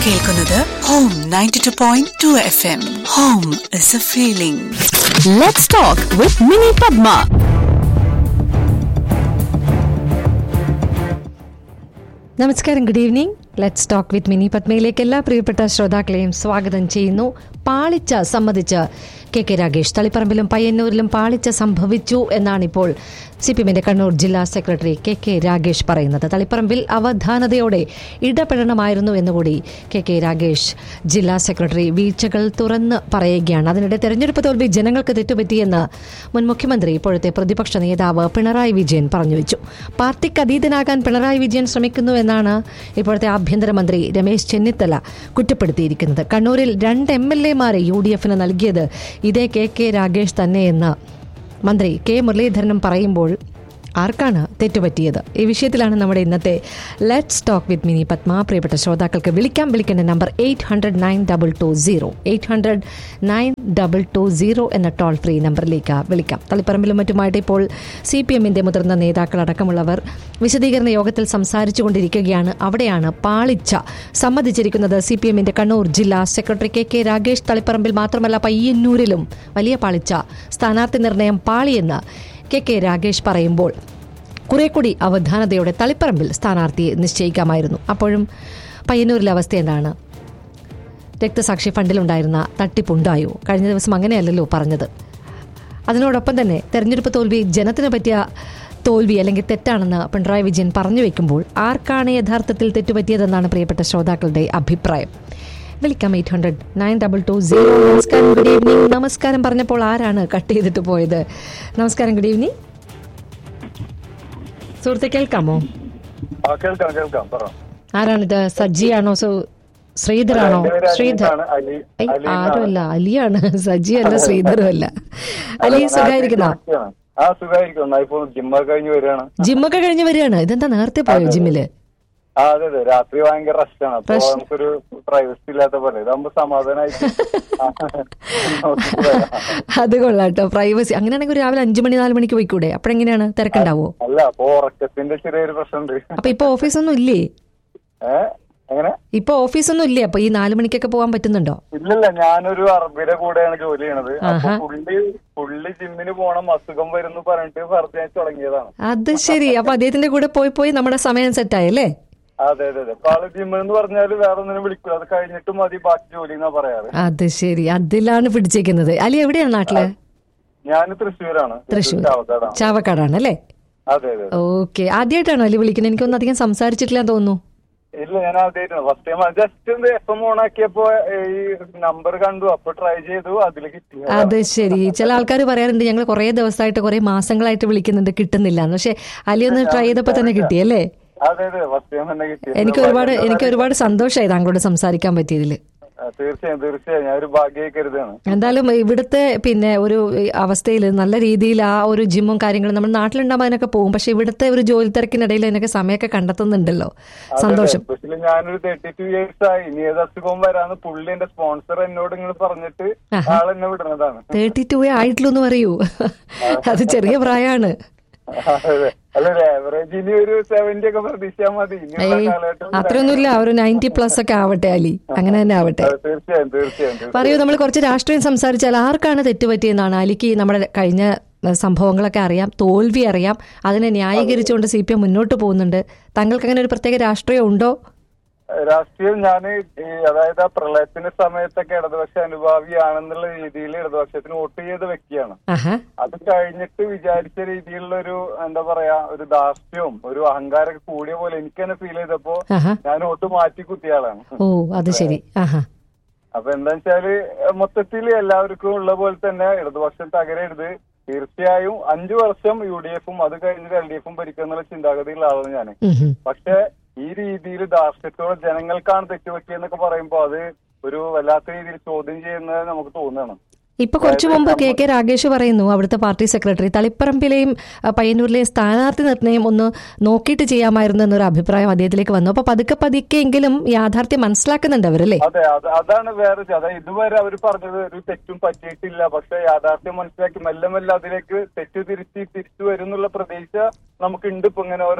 കേൾക്കുന്നത് home ninety two point two F M home is a feeling Let's talk with Mini Padma. നമസ്കാരം good evening let's talk with Mini പത്മയിലേക്ക് എല്ലാ പ്രിയപ്പെട്ട ശ്രോതാക്കളെയും സ്വാഗതം ചെയ്യുന്നു പാളിച്ച സംബന്ധിച്ച് കെ കെ രാഗേഷ് തളിപ്പറമ്പിലും പയ്യന്നൂരിലും പാളിച്ച സംഭവിച്ചു എന്നാണിപ്പോൾ സി പി എമ്മിന്റെ കണ്ണൂർ ജില്ലാ സെക്രട്ടറി കെ കെ രാഗേഷ് പറയുന്നത് തളിപ്പറമ്പിൽ അവധാനതയോടെ ഇടപെടണമായിരുന്നു എന്നുകൂടി കെ കെ രാഗേഷ് ജില്ലാ സെക്രട്ടറി വീഴ്ചകൾ തുറന്ന് പറയുകയാണ് അതിനിടെ തെരഞ്ഞെടുപ്പ് തോൽവി ജനങ്ങൾക്ക് തെറ്റുപറ്റിയെന്ന് മുൻ മുഖ്യമന്ത്രി ഇപ്പോഴത്തെ പ്രതിപക്ഷ നേതാവ് പിണറായി വിജയൻ പറഞ്ഞു വെച്ചു പാർട്ടിക്ക് അതീതനാകാൻ പിണറായി വിജയൻ ശ്രമിക്കുന്നു എന്നാണ് ഇപ്പോഴത്തെ ആഭ്യന്തരമന്ത്രി രമേശ് ചെന്നിത്തല കുറ്റപ്പെടുത്തിയിരിക്കുന്നത് കണ്ണൂരിൽ രണ്ട് എം എൽ എമാരെ യു ഡി എഫിന് നൽകിയത് ഇതേ കെ കെ രാഗേഷ് തന്നെയെന്ന് മന്ത്രി കെ മുരളീധരനും പറയുമ്പോൾ ആർക്കാണ് തെറ്റുപറ്റിയത് ഈ വിഷയത്തിലാണ് നമ്മുടെ ഇന്നത്തെ let's talk with Mini Padma പ്രിയപ്പെട്ട ശ്രോതാക്കൾക്ക് വിളിക്കാം വിളിക്കേണ്ട number eight hundred nine double two zero eight hundred nine double two zero എന്ന ടോൾ ഫ്രീ നമ്പറിലേക്ക് വിളിക്കാം തളിപ്പറമ്പിലും മറ്റുമായിട്ട് ഇപ്പോൾ സി പി എമ്മിന്റെ മുതിർന്ന നേതാക്കളടക്കമുള്ളവർ വിശദീകരണ യോഗത്തിൽ സംസാരിച്ചു കൊണ്ടിരിക്കുകയാണ് അവിടെയാണ് പാളിച്ച സമ്മതിച്ചിരിക്കുന്നത് സി പി എമ്മിന്റെ കണ്ണൂർ ജില്ലാ സെക്രട്ടറി കെ കെ രാഗേഷ് തളിപ്പറമ്പിൽ മാത്രമല്ല പയ്യന്നൂരിലും വലിയ പാളിച്ച സ്ഥാനാർത്ഥി നിർണയം പാളിയെന്ന് കെ കെ രാഗേഷ് പറയുമ്പോൾ കുറെ കൂടി അവധാനതയോടെ തളിപ്പറമ്പിൽ സ്ഥാനാർത്ഥിയെ നിശ്ചയിക്കാമായിരുന്നു അപ്പോഴും പയ്യന്നൂരിലെ അവസ്ഥ എന്താണ് രക്തസാക്ഷി ഫണ്ടിലുണ്ടായിരുന്ന തട്ടിപ്പുണ്ടായോ കഴിഞ്ഞ ദിവസം അങ്ങനെയല്ലല്ലോ പറഞ്ഞത് അതിനോടൊപ്പം തന്നെ തെരഞ്ഞെടുപ്പ് തോൽവി ജനത്തിന് പറ്റിയ തോൽവി അല്ലെങ്കിൽ തെറ്റാണെന്ന് പിണറായി വിജയൻ പറഞ്ഞു വെക്കുമ്പോൾ ആർക്കാണ് യഥാർത്ഥത്തിൽ തെറ്റുപറ്റിയതെന്നാണ് പ്രിയപ്പെട്ട ശ്രോതാക്കളുടെ അഭിപ്രായം വിളിക്കാം eight hundred nine double two zero നമസ്കാരം ഗുഡ് ഈവനിങ് നമസ്കാരം പറഞ്ഞപ്പോൾ ആരാണ് കട്ട് ചെയ്തിട്ട് പോയത് നമസ്കാരം ഗുഡ് ഈവനിങ് സുഹൃത്തെ കേൾക്കാമോ ആ കേൾക്കാം കേൾക്കാം പറ ആരാണിത് സജ്ജിയാണോ സോ ശ്രീധറാണോ എന്റെ പേര് ശ്രീധർ അലീനാണ്. അലി ഐ, അലി എന്നാണ്. ആരുമല്ല അലിയാണ് സജ്ജി അല്ല ശ്രീധറും അല്ല അലി ഞാൻ സുഖായിരിക്കുന്ന നാട്ടിൽ ആ സുഖമായിരിക്കും ഇപ്പൊ ജിമ്മൊക്കെ കഴിഞ്ഞ് വരികയാണ് ജിമ്മൊക്കെ കഴിഞ്ഞ് വരികയാണ് ഇതെന്താ നേരത്തെ പോയോ ജിമ്മില് ആ അതെ അതെ രാത്രി ഭയങ്കര റഷാണ് അപ്പൊ Rush. നമുക്കൊരു പ്രൈവസി ഇല്ലാത്ത പോലെ ഇതാകുമ്പോ സമാധാനമായിട്ട് നോക്കിയിട്ട് വരാം. അത് കൊള്ളാട്ടോ പ്രൈവസി അങ്ങനെയാണെങ്കിൽ ഒരു രാവിലെ അഞ്ചു മണി നാല് മണിക്ക് പോയിക്കൂടെ അപ്പോഴെങ്ങനെയാണ് തിരക്കുണ്ടാവോ അല്ല അപ്പൊ ഉറക്കത്തിന്റെ ചെറിയൊരു പ്രശ്നമുണ്ട് അപ്പൊ ഇപ്പൊ ഓഫീസൊന്നും ഇല്ലേ ഏ എങ്ങനെ ഇപ്പൊ ഓഫീസൊന്നും ഇല്ലേ അപ്പൊ ഈ നാല് മണിക്കൊക്കെ പോകാൻ പറ്റുന്നുണ്ടോ ഇല്ലല്ല ഞാനൊരു അറബിയുടെ കൂടെയാണ് ജോലി ചെയ്യണത് അപ്പൊ ആഹാ. പുള്ളി പുള്ളി ജിമ്മിന് പോണം അസുഖം വരുന്നു പറഞ്ഞിട്ട് പറഞ്ഞ് തുടങ്ങിയതാണ് അത് ശരി അപ്പൊ അദ്ദേഹത്തിന്റെ കൂടെ പോയി പോയി നമ്മുടെ സമയം സെറ്റായല്ലേ അതെ അതെ അതെ അപ്പൊ ആള് ജിമ്മിൽ എന്ന് പറഞ്ഞാല് വേറെ ഒന്നിനും വിളിക്കില്ല അത് കഴിഞ്ഞിട്ട് മതി ബാക്കി ജോലി എന്നാ പറയാറ് അത് ശരി അതിലാണ് പിടിച്ചേക്കുന്നത് അലി എവിടെയാണ് നാട്ടില് ഞാൻ തൃശ്ശൂരാണ് തൃശ്ശൂർ ചാവക്കാടാണ് ചാവക്കാടാണ് അല്ലേ അതെ അതെ ഓക്കെ ആദ്യമായിട്ടാണോ അലി വിളിക്കുന്നത് എനിക്കൊന്നും അധികം സംസാരിച്ചിട്ടില്ല തോന്നുന്നു ഇല്ല ഞാൻ ആദ്യമായിട്ടാണ് ഫസ്റ്റ് ടൈം ജസ്റ്റ് ഒന്ന് എഫ് എം ഓൺ ആക്കിയപ്പോ ഈ നമ്പർ കണ്ടു അപ്പൊ ട്രൈ ചെയ്തു അതിൽ കിട്ടി അത് ശരി ചില ആൾക്കാർ പറയാറുണ്ട് ഞങ്ങൾ കുറെ ദിവസമായിട്ട് കുറെ മാസങ്ങളായിട്ട് വിളിക്കുന്നുണ്ട് കിട്ടുന്നില്ല പക്ഷെ അലി ഒന്ന് ട്രൈ ചെയ്തപ്പോ തന്നെ കിട്ടിയല്ലേ അതെ അതെ ഫസ്റ്റ് ടൈം തന്നെ കിട്ടി എനിക്ക് ഒരുപാട് എനിക്ക് ഒരുപാട് സന്തോഷമായി താങ്കളോട് സംസാരിക്കാൻ പറ്റിയതിൽ ആ, തീർച്ചയായും തീർച്ചയായും ഞാൻ ഒരു ഭാഗ്യമായി കരുതാണ് എന്തായാലും ഇവിടുത്തെ പിന്നെ ഒരു അവസ്ഥയിൽ നല്ല രീതിയിൽ ആ ഒരു ജിമ്മും കാര്യങ്ങളും നമ്മൾ നാട്ടിലുണ്ടാകുമ്പോൾ അതിനൊക്കെ പോകും പക്ഷെ ഇവിടുത്തെ ഒരു ജോലി തിരക്കിനിടയിൽ അതിനൊക്കെ സമയമൊക്കെ കണ്ടെത്തുന്നുണ്ടല്ലോ സന്തോഷം പക്ഷേ ഞാനൊരു തേർട്ടി ടു ഇയേഴ്സ് ആയി ഇനി ഏത് അസുഖവും വരാന്ന് പുള്ളി എന്റെ സ്പോൺസർ എന്നോട് ഇങ്ങനെ പറഞ്ഞിട്ട് ആഹാ. ആളെന്നെ വിടുന്നതാണ് തേർട്ടി ടു ആയിട്ടുള്ളൂ എന്ന് പറയൂ അത് ചെറിയ പ്രായമാണ് അതെ അല്ല ഒരു ആവറേജ് ഇനി ഒരു സെവന്റി ഒക്കെ പ്രതീക്ഷിച്ചാൽ മതി ഇനിയുള്ള ഏയ് കാലഘട്ടം അത്രയൊന്നുമില്ല ഒരു നയൻറ്റി പ്ലസ് ഒക്കെ ആവട്ടെ അലി അങ്ങനെ തന്നെ ആവട്ടെ അതെ, തീർച്ചയായും തീർച്ചയായും തീർച്ചയായും. പറയൂ നമ്മൾ കുറച്ച് രാഷ്ട്രീയം സംസാരിച്ചാൽ ആർക്കാണ് തെറ്റുപറ്റിയെന്നാണ് അലിക്ക് നമ്മുടെ കഴിഞ്ഞ ഏഹ്, സംഭവങ്ങളൊക്കെ അറിയാം തോൽവി അറിയാം അതിനെ ന്യായീകരിച്ചുകൊണ്ട് സി പി എം മുന്നോട്ട് പോകുന്നുണ്ട് താങ്കൾക്ക് അങ്ങനെ ഒരു പ്രത്യേക രാഷ്ട്രീയം ഉണ്ടോ രാഷ്ട്രീയം ഞാൻ അതായത് ആ പ്രളയത്തിന്റെ സമയത്തൊക്കെ ഇടതുപക്ഷ അനുഭാവിയാണെന്നുള്ള രീതിയിൽ ഇടതുപക്ഷത്തിന് വോട്ട് ചെയ്ത വ്യക്തിയാണ് ആഹാ അത് കഴിഞ്ഞിട്ട് വിചാരിച്ച രീതിയിലുള്ള ഒരു എന്താ പറയാ ഒരു ധാർഷ്ട്യവും ഒരു അഹങ്കാരമൊക്കെ കൂടിയ പോലെ എനിക്ക് തന്നെ ഫീൽ ചെയ്തപ്പോ ആഹാ ഞാൻ വോട്ട് മാറ്റി കുത്തിയാളാണ് ഓ അത് ശരി ആഹാ അപ്പൊ എന്താ വെച്ചാല് മൊത്തത്തിൽ എല്ലാവർക്കും ഉള്ള പോലെ തന്നെ ഇടതുപക്ഷം തകരരുത് തീർച്ചയായും അഞ്ചു വർഷം യു ഡി എഫും അത് കഴിഞ്ഞിട്ട് എൽ ഡി എഫും ഭരിക്കുന്നുള്ള ചിന്താഗതിയുള്ള ആളാണ് ഞാൻ ഉം ഉം. പക്ഷെ ഈ രീതിയിൽ ധാർഷ്ട്യത്തോടെ ജനങ്ങൾക്കാണ് തെറ്റുപറ്റിയെന്നൊക്കെ പറയുമ്പോൾ അത് ഒരു വല്ലാത്ത രീതിയിൽ ചോദ്യം ചെയ്യുന്നത് നമുക്ക് തോന്നുകയാണ് ഇപ്പൊ കുറച്ചു മുമ്പ് കെ കെ രാഗേഷ് പറയുന്നു അവിടുത്തെ പാർട്ടി സെക്രട്ടറി തളിപ്പറമ്പിലെയും അഹ്, പയ്യന്നൂരിലെയും സ്ഥാനാർത്ഥി നിർണയം ഒന്ന് നോക്കിയിട്ട് ചെയ്യാമായിരുന്നു എന്നൊരു അഭിപ്രായം അദ്ദേഹത്തിലേക്ക് വന്നു അപ്പൊ പതുക്കെ പതുക്കെങ്കിലും യാഥാർത്ഥ്യം മനസ്സിലാക്കുന്നുണ്ട് അവരല്ലേ അതെ അത് അതാണ് വേറെ ചെ- അതായത് ഇതുവരെ അവർ പറഞ്ഞത് ഒരു തെറ്റും പറ്റിയിട്ടില്ല പക്ഷെ യാഥാർത്ഥ്യം മനസ്സിലാക്കി മെല്ലെ മെല്ലെ അതിലേക്ക് തെറ്റ് തിരിച്ച് തിരിച്ചു വരും എന്നുള്ള പ്രതീക്ഷ നമുക്കുണ്ട് ഇപ്പൊ ഇങ്ങനെ ഓരോ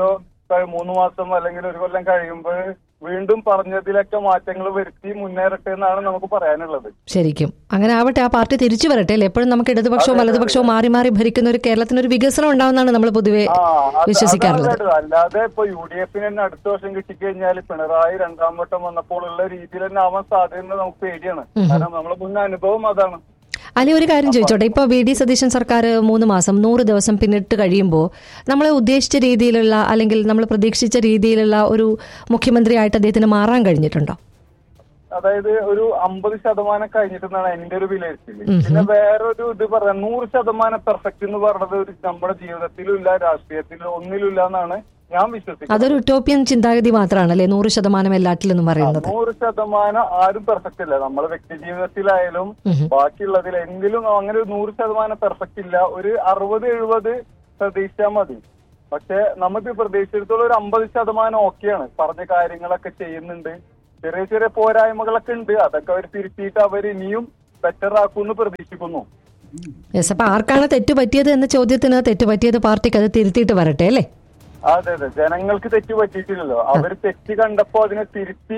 ക- മൂന്ന് മാസം അല്ലെങ്കിൽ ഒരു കൊല്ലം കഴിയുമ്പോൾ വീണ്ടും പറഞ്ഞതിലൊക്കെ മാറ്റങ്ങൾ വരുത്തി മുന്നേറട്ടെ എന്നാണ് നമുക്ക് പറയാനുള്ളത് ശരിക്കും അങ്ങനെ ആവട്ടെ ആ പാർട്ടി തിരിച്ചു വരട്ടെ അല്ലേ എപ്പോഴും നമുക്ക് ഇടതുപക്ഷവും വലതുപക്ഷവും മാറി മാറി ഭരിക്കുന്ന ഒരു കേരളത്തിന് ഒരു വികസനം ഉണ്ടാവുന്നതാണ് നമ്മൾ പൊതുവെ ആ, അത് വിശ്വസിക്കാറുള്ളത് അതാണ് വേണ്ടത്. അല്ലാതെ ഇപ്പൊ യു ഡി എഫിന് തന്നെ അടുത്ത വർഷം കിട്ടിക്കഴിഞ്ഞാൽ പിണറായി രണ്ടാം വട്ടം വന്നപ്പോൾ ഉള്ള രീതിയിൽ തന്നെ ആവാൻ സാധ്യത നമുക്ക് പേടിയാണ് കാരണം നമ്മളെ മുൻ അനുഭവം അതാണ് അല്ലെ ഒരു കാര്യം ചോദിച്ചോട്ടെ ഇപ്പൊ വി ഡി സതീശൻ സർക്കാർ മൂന്ന് മാസം നൂറ് ദിവസം പിന്നിട്ട് കഴിയുമ്പോൾ നമ്മൾ ഉദ്ദേശിച്ച രീതിയിലുള്ള അല്ലെങ്കിൽ നമ്മൾ പ്രതീക്ഷിച്ച രീതിയിലുള്ള ഒരു മുഖ്യമന്ത്രിയായിട്ട് അദ്ദേഹത്തിന് മാറാൻ കഴിഞ്ഞിട്ടുണ്ടോ അതായത് ഒരു അമ്പത് ശതമാനം കഴിഞ്ഞിട്ടെന്നാണ് എന്റെ ഒരു വിലയിരുത്തൽ പിന്നെ വേറൊരു ഇത് പറയാം നൂറ് ശതമാനം പെർഫെക്റ്റ് എന്ന് പറഞ്ഞത് ഒരു നമ്മുടെ ജീവിതത്തിലും ഇല്ല രാഷ്ട്രീയത്തിലും ഒന്നിലും ഇല്ല എന്നാണ് ഞാൻ വിശ്വസിക്കുന്നത് അതൊരു ഉട്ടോപ്യൻ ചിന്താഗതി മാത്രമാണ് അല്ലെ നൂറ് ശതമാനം എല്ലാറ്റിലെന്നും പറയുന്നത് നൂറ് ശതമാനം ആരും പെർഫെക്റ്റ് ഇല്ല നമ്മളെ വ്യക്തി ജീവിതത്തിലായാലും ബാക്കിയുള്ളതിൽ എന്തിലും അങ്ങനെ ഒരു നൂറ് ശതമാനം പെർഫെക്റ്റ് ഇല്ല ഒരു അറുപത് എഴുപത് പ്രതീക്ഷിച്ചാൽ മതി പക്ഷെ നമുക്ക് പ്രതീക്ഷിച്ചിടത്തോളം ഒരു അമ്പത് ശതമാനം ഓക്കെയാണ് പറഞ്ഞ കാര്യങ്ങളൊക്കെ ചെയ്യുന്നുണ്ട് ചെറിയ ചെറിയ പോരായ്മകളൊക്കെ ഉണ്ട് അതൊക്കെ അവർ തിരുത്തിയിട്ട് അവർ ഇനിയും ബെറ്റർ ആക്കുമെന്ന് പ്രതീക്ഷിക്കുന്നു യെസ് അപ്പൊ ആർക്കാണ് തെറ്റ് പറ്റിയത് എന്ന ചോദ്യത്തിന് തെറ്റ് പറ്റിയത് പാർട്ടിക്ക് അത് തിരുത്തിയിട്ട് വരട്ടെ അല്ലേ അതെ അതെ ജനങ്ങൾക്ക് തെറ്റ് പറ്റിയിട്ടില്ലല്ലോ അവർ തെറ്റ് കണ്ടപ്പോ അതിനെ തിരുത്തി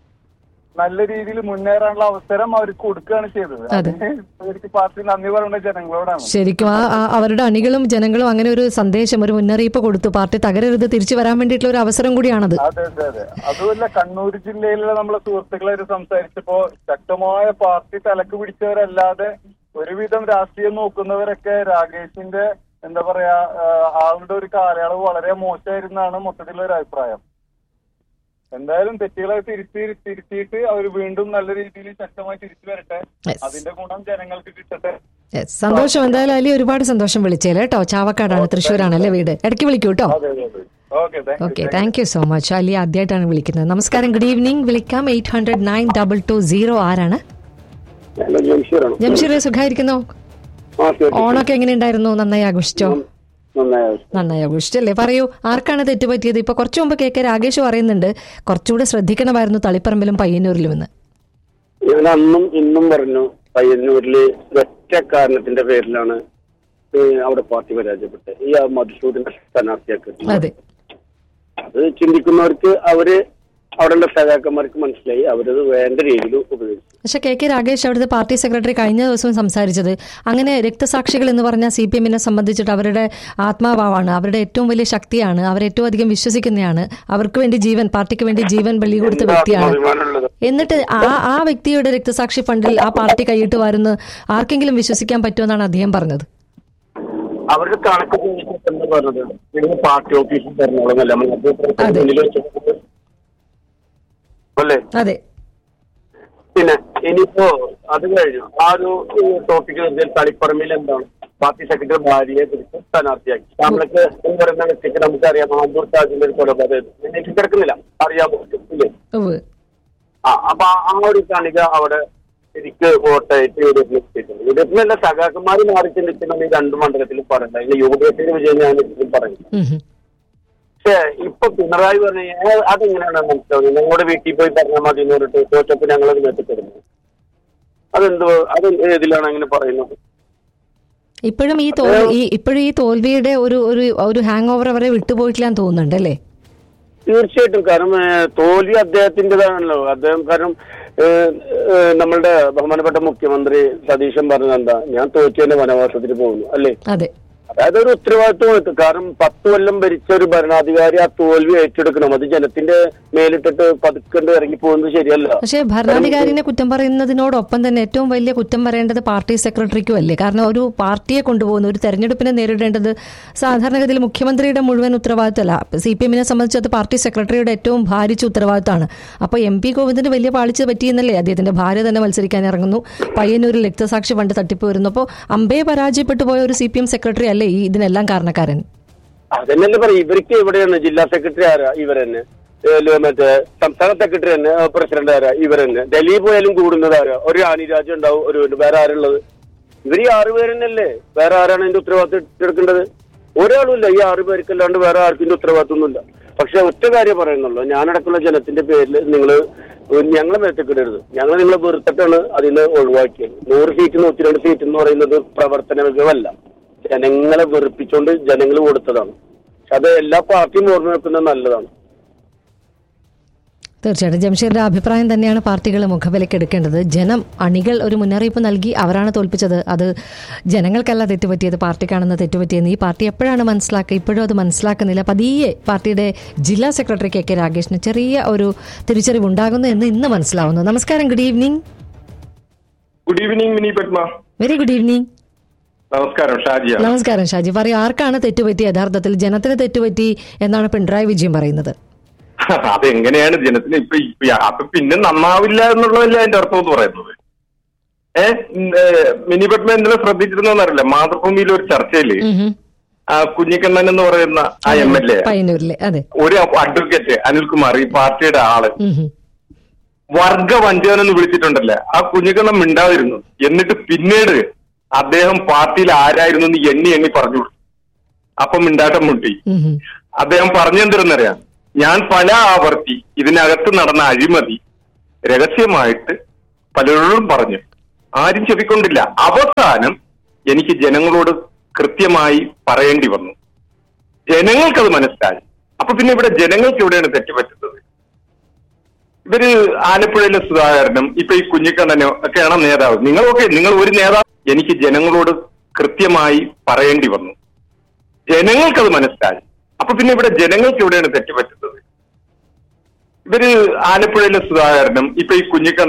നല്ല രീതിയിൽ മുന്നേറാനുള്ള അവസരം അവർക്ക് കൊടുക്കുകയാണ് ചെയ്തത് അതെ. അതിന് അവർക്ക് പാർട്ടി നന്ദി പറയേണ്ട ജനങ്ങളോടാണ് ശരിക്കും ആ ആ- അവരുടെ അണികളും ജനങ്ങളും അങ്ങനെ ഒരു സന്ദേശം ഒരു മുന്നറിയിപ്പ് കൊടുത്തു പാർട്ടി തകരരുത് തിരിച്ചു വരാൻ വേണ്ടിയിട്ടുള്ള ഒരു അവസരം കൂടിയാണത് അതെ അതെ അതെ അതുമല്ല കണ്ണൂർ ജില്ലയിലുള്ള നമ്മളെ സുഹൃത്തുക്കളായിട്ട് സംസാരിച്ചപ്പോ ശക്തമായ പാർട്ടി തലക്ക് പിടിച്ചവരല്ലാതെ ഒരുവിധം രാഷ്ട്രീയം നോക്കുന്നവരൊക്കെ രാകേഷിന്റെ എന്താ പറയാ ആ, ആളുടെ ഒരു കാലയളവ് വളരെ മോശമായിരുന്നാണ് മൊത്തത്തിലുള്ള ഒരു അഭിപ്രായം എന്തായാലും തെറ്റുകളെ തിരുത്തി തിരുത്തിയിട്ട് അവർ വീണ്ടും നല്ല രീതിയിൽ ശക്തമായി തിരിച്ചു വരട്ടെ Yes. അതിന്റെ ഗുണം ജനങ്ങൾക്ക് കിട്ടട്ടെ Yes, സന്തോഷം എന്തായാലും അലി ഒരുപാട് സന്തോഷം വിളിച്ചേലേ കേട്ടോ ചാവക്കാടാണ് തൃശ്ശൂരാണ് അല്ലേ വീട് ഇടയ്ക്ക് വിളിക്കൂ കേട്ടോ അതെ അതെ അതെ okay thank okay thank you so much Ali ആദ്യമായിട്ടാണ് വിളിക്കുന്നത് നമസ്കാരം ഗുഡ് ഈവനിങ് വിളിക്കാം eight hundred nine double two zero ആരാണ് ജംഷീറാണ് ജംഷീർ സുഖായിരിക്കുന്നോ ആ ശരി ഓണൊക്കെ എങ്ങനെയുണ്ടായിരുന്നു നന്നായി ആഘോഷിച്ചോ നന്നായി നന്നായി ആഘോഷിച്ചല്ലേ പറയൂ ആർക്കാണ് തെറ്റുപറ്റിയത് ഇപ്പൊ കുറച്ചു മുമ്പ് കെ കെ രാഗേഷ് പറയുന്നുണ്ട് കുറച്ചുകൂടെ ശ്രദ്ധിക്കണമായിരുന്നു തളിപ്പറമ്പിലും പയ്യന്നൂരിലും എന്ന് ഞാൻ അന്നും ഇന്നും പറഞ്ഞു പയ്യന്നൂരില് ഒറ്റ കാരണത്തിന്റെ പേരിലാണ് ഏ, അവിടെ പാർട്ടി പരാജയപ്പെട്ടത് ഈ ആ മധുസൂദന്റെ സ്ഥാനാർത്ഥിയാക്കി അതെ അത് ചിന്തിക്കുന്നവർക്ക് അവര് അവിടെയുള്ള സഹാക്കന്മാർക്ക് മനസ്സിലായി അവരത് വേണ്ട രീതിയിൽ ഉപയോഗിച്ചു പക്ഷെ കെ കെ രാഗേഷ് അവിടുത്തെ പാർട്ടി സെക്രട്ടറി കഴിഞ്ഞ ദിവസവും സംസാരിച്ചത് അങ്ങനെ രക്തസാക്ഷികൾ എന്ന് പറഞ്ഞാൽ സി പി എമ്മിനെ സംബന്ധിച്ചിട്ട് അവരുടെ ആത്മാവാണ് അവരുടെ ഏറ്റവും വലിയ ശക്തിയാണ് അവർ ഏറ്റവും അധികം വിശ്വസിക്കുന്നതാണ് അവർക്ക് വേണ്ടി ജീവൻ പാർട്ടിക്ക് വേണ്ടി ജീവൻ ബലി കൊടുത്ത വ്യക്തിയാണ് അഭിമാനമുള്ളത് എന്നിട്ട് ആ ആ വ്യക്തിയുടെ രക്തസാക്ഷി ഫണ്ടിൽ ആ പാർട്ടി കൈയിട്ട് വരുന്ന ആർക്കെങ്കിലും വിശ്വസിക്കാൻ പറ്റുമെന്നാണ് അദ്ദേഹം പറഞ്ഞത് അവരുടെ കണക്ക് ചോദിച്ചിട്ട് എന്താ പറഞ്ഞത് നിങ്ങൾ പാർട്ടി ഓഫീസിൽ പറഞ്ഞോളന്നല്ല അതെ. മുന്നിൽ വെച്ചിട്ട് അല്ലേ അതെ പിന്നെ ഇനിയിപ്പോ അത് കഴിഞ്ഞു ആ ഒരു ടോപ്പിക് തളിപ്പറമ്പിൽ എന്താണ് പാർട്ടി സെക്രട്ടറി ഭാര്യയെ കുറിച്ച് സ്ഥാനാർത്ഥിയാക്കി നമ്മൾക്ക് എന്ന് പറയുന്ന വ്യക്തിക്ക് നമുക്കറിയാം ആന്തൂർ താജിന്റെ ഒരു കൊലപാതകം എനിക്ക് കിടക്കുന്നില്ല അറിയാൻ പറ്റും ഇല്ലേ ഉവ്വ്. ആ അപ്പൊ ആ- ആ ഒരു കണിക അവിടെ ശരിക്ക് വോട്ടായിട്ട് യു ഡി എഫിന് കിട്ടിയിട്ടുണ്ട് യു ഡി എഫിനല്ല സഖാക്കന്മാർ മാറി ചിന്തിക്കുന്ന ഈ രണ്ട് മണ്ഡലത്തിലും പറയണ്ട ഇനി യു ഡി എഫിന്റെ വിജയം ഞാൻ എപ്പോഴും പറയും ഉം ഹും. പക്ഷേ ഇപ്പൊ പിണറായി പറഞ്ഞു "ഏ, അതെങ്ങനെയാണ് മനസ്സിലാവുന്നത് നിങ്ങളുടെ വീട്ടിൽ പോയി പറഞ്ഞാൽ മതി എന്ന് പറഞ്ഞിട്ട് തോറ്റപ്പ് ഞങ്ങളത് മെച്ചപ്പെടുന്നു അതെന്തോ അത് ഏതിലാണ് അങ്ങനെ പറയുന്നത് ഇപ്പോഴും ഈ തോൽവി ഈ ഇപ്പോഴും ഈ തോൽവിയുടെ ഒരു ഒരു ഒരു ഹാങ് ഓവർ അവരെ വിട്ടുപോയിട്ടില്ലാന്ന് തോന്നുന്നുണ്ട് അല്ലേ തീർച്ചയായിട്ടും കാരണം ഏ, തോൽവി അദ്ദേഹത്തിൻ്റെതാണല്ലോ അദ്ദേഹം കാരണം ഏ, ഏ, നമ്മളുടെ ബഹുമാനപ്പെട്ട മുഖ്യമന്ത്രി സതീശൻ പറഞ്ഞത് എന്താ ഞാൻ തോറ്റതിന്റെ വനവാസത്തിന് പോകുന്നു അല്ലേ അതെ അതായത് ഒരു ഉത്തരവാദിത്വം എടുത്തു കാരണം പത്ത് കൊല്ലം ഭരിച്ച ഒരു ഭരണാധികാരി ആ തോൽവി ഏറ്റെടുക്കണം അത് ജനത്തിന്റെ മേലിട്ടിട്ട് പതുക്കണ്ട് ഇറങ്ങി പോകുന്നത് ശരിയല്ല പക്ഷേ ഭരണാധികാരിനെ കുറ്റം പറയുന്നതിനോടൊപ്പം തന്നെ ഏറ്റവും വലിയ കുറ്റം പറയേണ്ടത് പാർട്ടി സെക്രട്ടറിക്കും അല്ലേ കാരണം ഒരു പാർട്ടിയെ കൊണ്ടുപോകുന്ന ഒരു തെരഞ്ഞെടുപ്പിനെ നേരിടേണ്ടത് സാധാരണഗതിയിൽ മുഖ്യമന്ത്രിയുടെ മുഴുവൻ ഉത്തരവാദിത്തമല്ല സി പി എമ്മിനെ സംബന്ധിച്ച് അത് പാർട്ടി സെക്രട്ടറിയുടെ ഏറ്റവും ഭാരിച്ച ഉത്തരവാദിത്തമാണ് അപ്പോൾ എം പി ഗോവിന്ദന് വലിയ പാളിച്ച പറ്റിയെന്നല്ലേ അദ്ദേഹത്തിന്റെ ഭാര്യ തന്നെ മത്സരിക്കാൻ ഇറങ്ങുന്നു പയ്യന്നൂരിൽ രക്തസാക്ഷി ഫണ്ട് തട്ടിപ്പ് വരുന്നു അപ്പോൾ അമ്പയെ പരാജയപ്പെട്ടു പോയ ഒരു സി പി എം സെക്രട്ടറി അല്ലേ ഈ ഇതിനെല്ലാം കാരണക്കാരൻ അതന്നെയല്ലേ പറയും ഇവർക്ക് എവിടെയാണ് ജില്ലാ സെക്രട്ടറി ആരാ ഇവരെന്നെ ഏല് മറ്റേ സംസ്ഥാന സെക്രട്ടറി തന്നെ പ്രസിഡന്റ് ആരാ ഇവരെന്നെ ഡൽഹി പോയാലും കൂടുന്നത് ആരാ ഒരു ആനിരാജ് ഉണ്ടാവും ഒരു വേറെ ആരുള്ളത് ഇവർ ഈ ആറ് പേരെന്നല്ലേ വേറെ ആരാണ് ഇതിന്റെ ഉത്തരവാദിത്വം എടുക്കേണ്ടത് ഒരാളുമില്ല ഈ ആറ് പേർക്കല്ലാണ്ട് വേറെ ആർക്കും ഇതിന്റെ ഉത്തരവാദിത്വമൊന്നുമില്ല പക്ഷെ ഒറ്റ കാര്യം പറയുന്നുള്ളൂ ഞാനടക്കമുള്ള ജനത്തിന്റെ പേരിൽ നിങ്ങൾ ഞങ്ങളെ മേത്തേക്കിടരുത് ഞങ്ങൾ നിങ്ങളെ വെറുത്തിട്ടാണ് അതിന് ഒഴിവാക്കിയത് നൂറ് സീറ്റ് നൂറ്റിരണ്ട് സീറ്റ് എന്ന് പറയുന്നത് പ്രവർത്തന മികവല്ല ജനങ്ങളെ വെറുപ്പിച്ചുകൊണ്ട് ജനങ്ങൾ കൊടുത്തതാണ് അത് എല്ലാ പാർട്ടിയും ഓർമ്മ വെക്കുന്നത് നല്ലതാണ് തീർച്ചയായിട്ടും ജംഷീറിന്റെ അഭിപ്രായം തന്നെയാണ് പാർട്ടികൾ മുഖവിലേക്ക് എടുക്കേണ്ടത് ജനം അണികൾ ഒരു മുന്നറിയിപ്പ് നൽകി അവരാണ് തോൽപ്പിച്ചത് അത് ജനങ്ങൾക്കല്ല തെറ്റുപറ്റിയത് പാർട്ടിക്കാണെന്ന് തെറ്റുപറ്റിയെന്ന് ഈ പാർട്ടി എപ്പോഴാണ് മനസ്സിലാക്കുക ഇപ്പോഴും അത് മനസ്സിലാക്കുന്നില്ല പതിയെ പാർട്ടിയുടെ ജില്ലാ സെക്രട്ടറി കെ കെ രാഗേഷിന് ചെറിയ ഒരു തിരിച്ചറിവ് ഉണ്ടാകുന്നു എന്ന് ഇന്ന് മനസ്സിലാവുന്നു നമസ്കാരം good evening good evening Mini Padma very good evening നമസ്കാരം ഷാജിയാണ് നമസ്കാരം ഷാജി പറയൂ ആർക്കാണ് തെറ്റുപറ്റി യഥാർത്ഥത്തിൽ ജനത്തിന് തെറ്റുപറ്റി എന്നാണ് പിണറായി വിജയൻ പറയുന്നത് അതെങ്ങനെയാണ് ജനത്തിന് ഇപ്പൊ ഇപ്പൊ അപ്പൊ പിന്നെ നന്നാവില്ല എന്നുള്ളതല്ലേ അതിന്റെ അർത്ഥം എന്ന് പറയുന്നത് ഏ ഉം, ഏ, മിനി പത്മ ഇന്നലെ ശ്രദ്ധിച്ചിരുന്നറിയില്ല മാതൃഭൂമിയിലെ ഒരു ചർച്ചയില് ഉഹും. ആ കുഞ്ഞിക്കണ്ണൻ എന്ന് പറയുന്ന ആ എം എൽ എ പയ്യന്നൂരിലെ അതെ ഒരു അഡ്വക്കേറ്റ് അനിൽകുമാർ ഈ പാർട്ടിയുടെ ആള് ഉഹും. വർഗ വഞ്ചകൻ എന്ന് വിളിച്ചിട്ടുണ്ടല്ലേ ആ കുഞ്ഞിക്കണ്ണൻ മിണ്ടാതിരുന്നു എന്നിട്ട് പിന്നീട് അദ്ദേഹം പാർട്ടിയിൽ ആരായിരുന്നു എന്ന് എണ്ണി എണ്ണി പറഞ്ഞു കൊടുത്തു അപ്പൊ മിണ്ടാട്ടം മുട്ടി ഉഹും. അദ്ദേഹം പറഞ്ഞെന്തിരുന്നറിയാം ഞാൻ പല ആവർത്തി ഇതിനകത്ത് നടന്ന അഴിമതി രഹസ്യമായിട്ട് പലരോടും പറഞ്ഞു ആരും ചെവിക്കൊണ്ടില്ല അവസാനം എനിക്ക് ജനങ്ങളോട് കൃത്യമായി പറയേണ്ടി വന്നു ജനങ്ങൾക്കത് മനസ്സിലായി അപ്പൊ പിന്നെ ഇവിടെ ജനങ്ങൾക്ക് എവിടെയാണ് തെറ്റുപറ്റുന്നത് ഇവര് ആലപ്പുഴയിലെ സുധാകരനും ഇപ്പൊ ഈ കുഞ്ഞിക്കണ്ണനും ഒക്കെയാണ് നേതാവ് നിങ്ങളൊക്കെ നിങ്ങൾ ഒരു നേതാവ് എനിക്ക് ജനങ്ങളോട് കൃത്യമായി പറയേണ്ടി വന്നു ജനങ്ങൾക്കത് മനസ്സിലായി അപ്പൊ പിന്നെ ഇവിടെ ജനങ്ങൾക്ക് എവിടെയാണ് തെറ്റുപറ്റുന്നത് ഇവര് ആലപ്പുഴയിലെ സുധാകരനും ഇപ്പൊ ഈ കുഞ്ഞിക്കണ്ണ